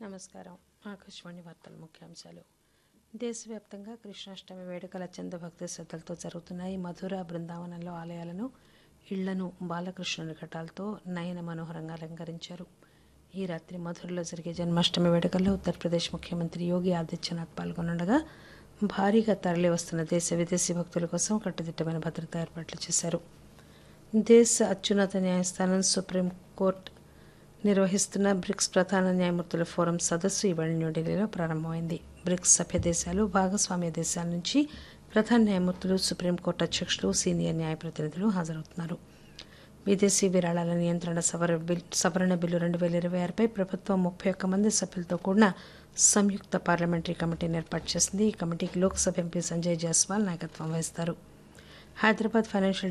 నమస్కారం ఆకాశవాణి వార్తల ముఖ్యాంశాలు దేశవ్యాప్తంగా కృష్ణాష్టమి వేడుకల చంద భక్తి శ్రద్ధలతో జరుగుతున్నాయి మధుర బృందావనంలో ఆలయాలను ఇళ్లను బాలకృష్ణుని ఘటాలతో నయన మనోహరంగా అలంకరించారు ఈ రాత్రి మధురలో జరిగే జన్మాష్టమి వేడుకల్లో ఉత్తరప్రదేశ్ ముఖ్యమంత్రి యోగి ఆదిత్యనాథ్ పాల్గొనగా భారీగా తరలి వస్తున్న దేశ విదేశీ భక్తుల కోసం కట్టుదిట్టమైన భద్రతా ఏర్పాట్లు చేశారు దేశ అత్యున్నత న్యాయస్థానం సుప్రీంకోర్టు నిర్వహిస్తున్న బ్రిక్స్ ప్రధాన న్యాయమూర్తుల ఫోరం సదస్సు ఇవాళ న్యూఢిల్లీలో ప్రారంభమైంది బ్రిక్స్ సభ్య దేశాలు భాగస్వామ్య దేశాల నుంచి ప్రధాన న్యాయమూర్తులు సుప్రీంకోర్టు అధ్యక్షులు సీనియర్ న్యాయ ప్రతినిధులు హాజరవుతున్నారు విదేశీ విరాళాల నియంత్రణ సవర బిల్ సవరణ బిల్లు రెండు వేల ఇరవై ఆరుపై ప్రభుత్వం ముప్పై ఒక్క మంది సభ్యులతో కూడిన సంయుక్త పార్లమెంటరీ కమిటీని ఏర్పాటు చేసింది ఈ కమిటీకి లోక్సభ ఎంపీ సంజయ్ జైస్వాల్ నాయకత్వం వహిస్తారు హైదరాబాద్ ఫైనాన్షియల్